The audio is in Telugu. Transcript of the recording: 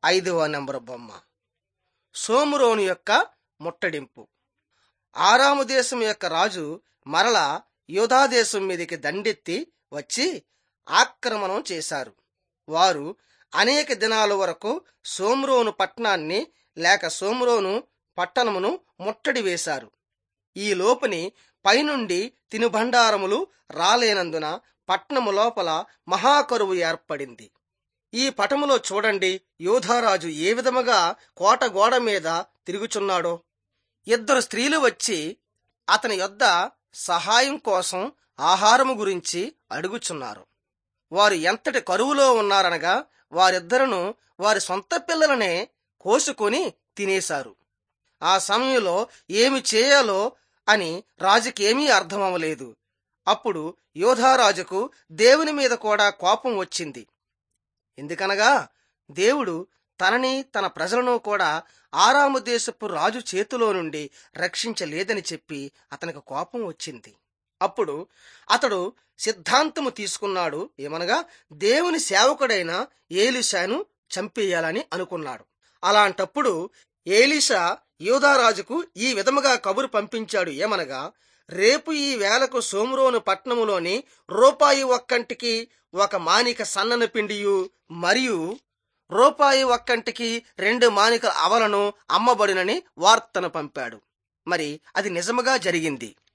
ఐదవ నెంబర్ బొమ్మ సోమురోను యొక్క ముట్టడింపు ఆరాము దేశం యొక్క రాజు మరల యోధా దేశం మీదకి దండెత్తి వచ్చి ఆక్రమణం చేశారు వారు అనేక దినాల వరకు సోమ్రోను పట్టణాన్ని లేక సోమ్రోను పట్టణమును ముట్టడి వేశారు ఈ లోపుని పైనుండి తినుబండారములు రాలేనందున పట్నము లోపల మహాకరువు ఏర్పడింది ఈ పటములో చూడండి యోధారాజు ఏ విధముగా కోట గోడ మీద తిరుగుచున్నాడో ఇద్దరు స్త్రీలు వచ్చి అతని యొద్ద సహాయం కోసం ఆహారము గురించి అడుగుచున్నారు వారు ఎంతటి కరువులో ఉన్నారనగా వారిద్దరును వారి సొంత పిల్లలనే కోసుకొని తినేశారు ఆ సమయంలో ఏమి చేయాలో అని రాజుకేమీ అర్థమవలేదు అప్పుడు యోధారాజుకు దేవుని మీద కూడా కోపం వచ్చింది ఎందుకనగా దేవుడు తనని తన ప్రజలను కూడా ఆరాము దేశపు రాజు చేతిలో నుండి రక్షించలేదని చెప్పి అతనికి కోపం వచ్చింది అప్పుడు అతడు సిద్ధాంతము తీసుకున్నాడు ఏమనగా దేవుని సేవకుడైన ఏలిషాను చంపేయాలని అనుకున్నాడు అలాంటప్పుడు ఏలిషా యోధారాజుకు ఈ విధముగా కబురు పంపించాడు ఏమనగా రేపు ఈ వేలకు సోమరోను పట్నములోని రూపాయి ఒక్కంటికి ఒక మానిక సన్నన పిండియు మరియు రూపాయి ఒక్కంటికి రెండు మానికల అవలను అమ్మబడినని వార్తను పంపాడు మరి అది నిజముగా జరిగింది